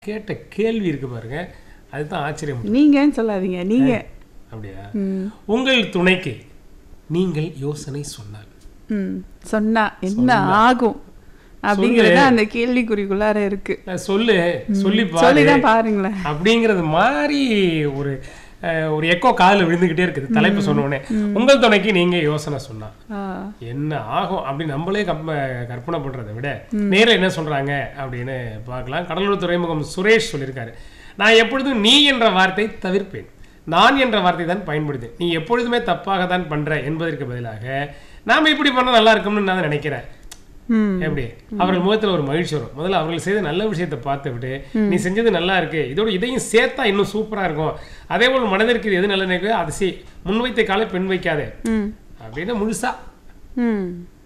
கேட்ட கேள்வி இருக்கு பாருங்க அதுதான் ஆச்சரியம் நீங்கன்னு சொல்லாதீங்க நீங்க அப்படியா ம். உங்கள் துணைக்கு நீங்கள் யோசனை சொன்னால் ம் சொன்னா என்ன ஆகும் அப்படிங்கறது அந்த கேள்விக்குறிக்குள்ளார இருக்கு நான் சொல்லு சொல்லி பாரு சொல்லிதான் பாருங்களேன் அப்படிங்கிறது மாதிரி ஒரு அஹ், ஒரு எக்கோ காதுல விழுந்துகிட்டே இருக்குது தலைப்பு சொன்ன உடனே உங்கள் துணைக்கு நீங்க யோசனை சொன்னா ஆ, என்ன ஆகும் அப்படி நம்மளே கம்ப கற்பனை பண்றதை விட நேரில் என்ன சொல்றாங்க அப்படின்னு பார்க்கலாம் கடலூர் துறைமுகம் சுரேஷ் சொல்லியிருக்காரு நான் எப்பொழுதும் நீ என்ற வார்த்தை தவிர்ப்பேன் நான் என்ற வார்த்தை தான் பயன்படுத்தேன் நீ எப்பொழுதுமே தப்பாக தான் பண்ற என்பதற்கு பதிலாக நாம இப்படி பண்ணா நல்லா இருக்கும்னு நான் நினைக்கிறேன் ம் எப்படி அவர்கள் முகத்துல ஒரு மகிழ்ச்சி வரும் முதல்ல அவர்கள் செய்த நல்ல விஷயத்தை பார்த்து விட்டு நீ செஞ்சது நல்லா இருக்கு இதோட இதையும் சேர்த்தா இன்னும் சூப்பரா இருக்கும் அதே போல் மனதிற்கு இது எது நல்ல நினைக்கோ அதை செய் முன் வைத்த காலை பெண் வைக்காதே ம் அப்படின்னு முழுசா ம்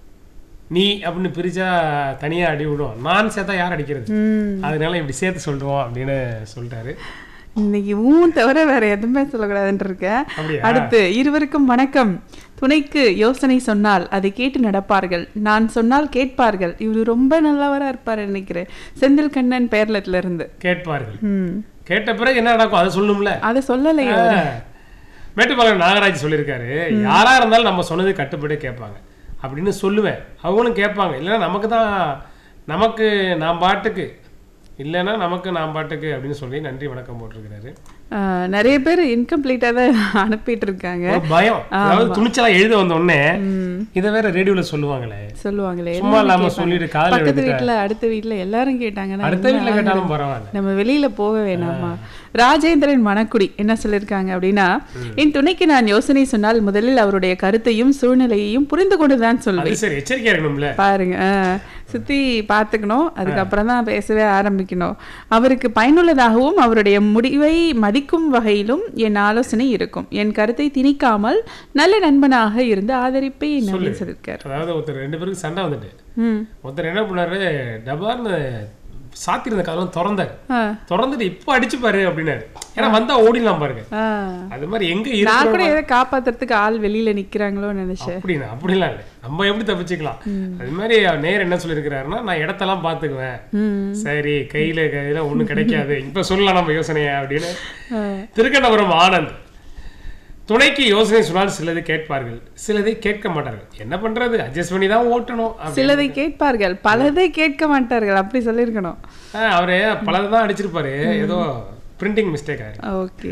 நீ அப்படின்னு பிரிச்சா தனியா அடி விடும் நான் சேர்த்தா யார் அடிக்கிறது ம் அதனால இப்படி சேர்த்து சொல்றோம் அப்படின்னு சொல்லிட்டாரு இன்னைக்கு ஊன் தவிர வேற எதுவுமே சொல்லக்கூடாதுன்னு இருக்கேன் அப்படியா? அடுத்து இருவருக்கும் வணக்கம் துணைக்கு யோசனை சொன்னால் அதை கேட்டு நடப்பார்கள் நான் சொன்னால் கேட்பார்கள் இவரு ரொம்ப நல்லவரா இருப்பாரு நினைக்கிறேன் செந்தில் கண்ணன் பேர்லத்துல இருந்து கேட்பார்கள் ம் கேட்ட பிறகு என்ன நடக்கும் அதை சொல்லணும்ல அதை சொல்லலையே ஆ. மேட்டுப்பாளையம் நாகராஜ் சொல்லியிருக்காரு யாரா இருந்தாலும் நம்ம சொன்னது கட்டுப்படி கேட்பாங்க அப்படின்னு சொல்லுவேன் அவங்களும் கேட்பாங்க இல்லைன்னா நமக்கு தான் நமக்கு நான் பாட்டுக்கு இல்லைன்னா நமக்கு நான் பாட்டுக்கு அப்படின்னு சொல்லி நன்றி வணக்கம் போட்டிருக்கிறாரு ஆஹ், நிறைய பேர் இன்கம்ப்ளீட்டா தான் அனுப்பிட்டு இருக்காங்க ஒரு பயம் அதாவது துணிச்சலா எழுத வந்த உடனே ம், இதை வேற ரேடியோல சொல்லுவாங்களே சொல்லுவாங்களே சும்மா எல்லாரும் இல்லாம கேட்பாங்க. சொல்லிட்டு காதுல பக்கத்து எடுத்துட்டா வீட்ல அடுத்த வீட்ல எல்லாரும் கேட்டாங்கன்னா அடுத்த என்ன வீட்டுல ஆகுறது? கேட்டாலும் பரவாயில்ல நம்ம வெளியில போக வேணாமா ராஜேந்திரன் மணக்குடி என்ன சொல்லியிருக்காங்க அப்படின்னா என் துணைக்கு நான் யோசனை சொன்னால் முதலில் அவருடைய கருத்தையும் சூழ்நிலையையும் புரிந்து கொண்டுதான் சொல்வேன் அது சரி எச்சரிக்கையா இருக்கணும்ல பாருங்க ஆ, சுத்தி பார்த்துக்கணும் அதுக்கப்புறம் தான் பேசவே ஆரம்பிக்கணும் அவருக்கு பயனுள்ளதாகவும் அவருடைய முடிவை மதிக்கும் வகையிலும் என் ஆலோசனை இருக்கும் என் கருத்தை திணிக்காமல் நல்ல நண்பனாக இருந்து ஆதரிப்பேன் அப்படின்னு சொல்லியிருக்காரு அதாவது ஒருத்தர் ரெண்டு பேருக்கு சண்டை வந்துட்டு ம் ஒருத்தர் என்ன பண்ணாரு டபார்னு சாத்திருந்த கதவு திறந்தாரு ஆ திறந்துட்டு இப்போ அடிச்சு பாரு அப்படின்னாரு ஏன்னா வந்தா ஓடிடலாம் பாருங்க ஆ அது மாதிரி எங்க நான் இருக்கிறோம் கூட ஏதோ காப்பாத்துறதுக்கு ஆள் வெளியில நிக்கிறாங்களோன்னு நினைச்சேன் அப்படின்னா அப்படிலாம் இல்லை நம்ம எப்படி தப்பிச்சுக்கலாம் அது மாதிரி நேர் என்ன சொல்லியிருக்கிறாருன்னா நான் இடத்தெல்லாம் பார்த்துக்குவேன் ம் சரி கையில கையில ஒண்ணும் கிடைக்காது இப்ப சொல்லலாம் நம்ம யோசனையா அப்படின்னு ஆ. திருக்கண்டபுரம் ஆனந்த் துணைக்கு யோசனை சொன்னால் சிலது கேட்பார்கள் சிலதை கேட்க மாட்டார்கள் என்ன பண்றது அட்ஜஸ்ட் பண்ணி தான் ஓட்டணும் அப்படி. சிலதை கேட்பார்கள் பலதை கேட்க மாட்டார்கள் அப்படி சொல்லியிருக்கணும் ஆ, அவரு பலதை தான் அடிச்சிருப்பாரு ஏதோ பிரிண்டிங் மிஸ்டேக் ஆயிரு ஓகே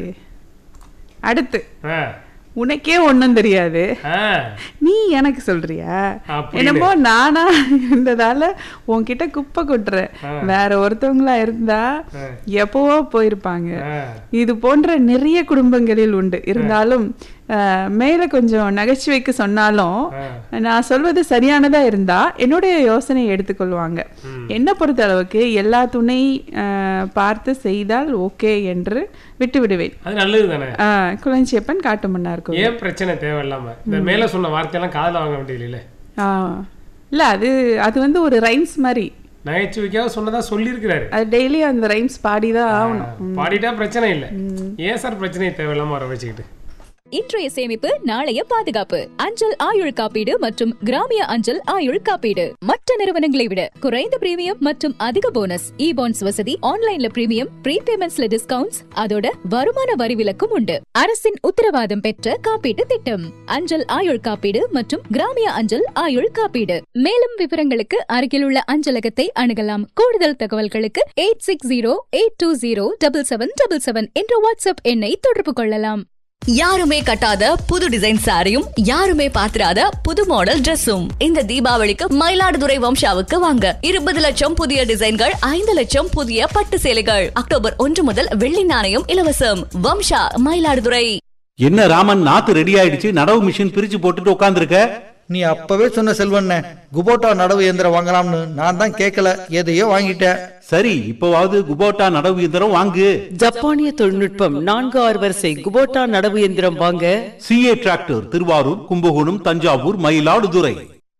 அடுத்து ஆ, உனக்கே ஒண்ணும் தெரியாது ஆ, நீ எனக்கு சொல்றியா அப்படின்னு. என்னமோ நானா இருந்ததால உன்கிட்ட குப்பை கொட்டுறேன் வேற ஒருத்தவங்களா இருந்தா ஆ. எப்பவோ போயிருப்பாங்க ஆ. இது போன்ற நிறைய குடும்பங்களில் உண்டு இருந்தாலும் அஹ், மேல கொஞ்சம் நகைச்சுவைக்கு சொன்னாலும் ஆ. நான் சொல்வது சரியானதா இருந்தா என்னுடைய யோசனையை எடுத்துக்கொள்வாங்க என்ன பொறுத்த அளவுக்கு எல்லா துணை அஹ், பார்த்து செய்தால் ஓகே என்று விட்டு விடுவேன் அது நல்லது தானே அஹ், குளஞ்சியப்பன் காட்டுமன்னார் கோவில் ஏன் பிரச்சனை தேவையில்லாம இந்த மேல சொன்ன வார்த்தையெல்லாம் காதுல வாங்க வேண்டியது இல்ல ஆ இல்ல அது அது வந்து ஒரு ரைம்ஸ் மாதிரி நகைச்சுவைக்காக சொன்னதா சொல்லியிருக்கிறாரு அது டெய்லி அந்த ரைம்ஸ் பாடி தான் ஆகணும் பாடிட்டா பிரச்சனை இல்ல ஏன் சார் பிரச்சனையை தேவையில்லாம வர வச்சுக்கிட்டு இன்றைய சேமிப்பு நாளைய பாதுகாப்பு அஞ்சல் ஆயுள் காப்பீடு மற்றும் கிராமிய அஞ்சல் ஆயுள் காப்பீடு மற்ற நிறுவனங்களை விட குறைந்த பிரீமியம் மற்றும் அதிக போனஸ் இ பாண்ட்ஸ் வசதி ஆன்லைன்ல பிரீமியம் ப்ரீபேமெண்ட்ஸ்ல டிஸ்கவுண்ட்ஸ் அதோட வருமான வரி விலக்கும் உண்டு அரசின் உத்தரவாதம் பெற்ற காப்பீட்டு திட்டம் அஞ்சல் ஆயுள் காப்பீடு மற்றும் கிராமிய அஞ்சல் ஆயுள் காப்பீடு மேலும் விவரங்களுக்கு அருகில் உள்ள அஞ்சலகத்தை அணுகலாம் கூடுதல் தகவல்களுக்கு eight six zero eight two zero double seven double seven என்ற வாட்ஸ்அப் எண்ணை தொடர்பு கொள்ளலாம் யாருமே கட்டாத புது டிசைன் சாரியும் யாருமே பாத்திராத புது மாடல் Dressum இந்த தீபாவளிக்கு மயிலாடுதுறை வம்சாவுக்கு வாங்க இருபது லட்சம் புதிய டிசைன்கள் ஐந்து லட்சம் புதிய பட்டு சேலைகள் அக்டோபர் ஒன்று முதல் வெள்ளி நாணயம் இலவசம் வம்சா மயிலாடுதுறை என்ன ராமன் நாத்து ரெடி ஆயிடுச்சு நடவு மிஷின் பிரிச்சு போட்டுட்டு உட்காந்துருக்க நீ அப்பவே சொன்ன செல்வண்ண குபோட்டா நடவு இயந்திரம் வாங்கலாம்னு நான் தான் கேட்கல எதையோ வாங்கிட்டேன் சரி இப்பவாவது குபோட்டா நடவு இயந்திரம் வாங்கு ஜப்பானிய தொழில்நுட்பம் நான்கு ஆறு வரிசை குபோட்டா நடவு எந்திரம் வாங்க சிஏ டிராக்டர் திருவாரூர் கும்பகோணம் தஞ்சாவூர் மயிலாடுதுறை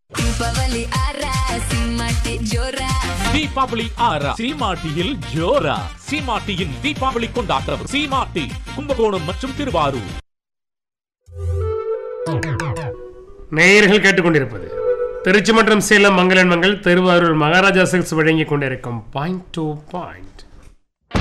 தீபாவளி ஆறா சீமாட்டியில் ஜோரா சீமாட்டியின் தீபாவளி கொண்டாட்டம் சீமாட்டி கும்பகோணம் மற்றும் திருவாரூர் நேயர்கள் கேட்டுக்கொண்டிருப்பது திருச்சி மற்றும் சேலம் மங்களன் மங்கள் திருவாரூர் மகாராஜா சில்க்ஸ் வழங்கி கொண்டிருக்கும் பாயிண்ட் டு பாயிண்ட்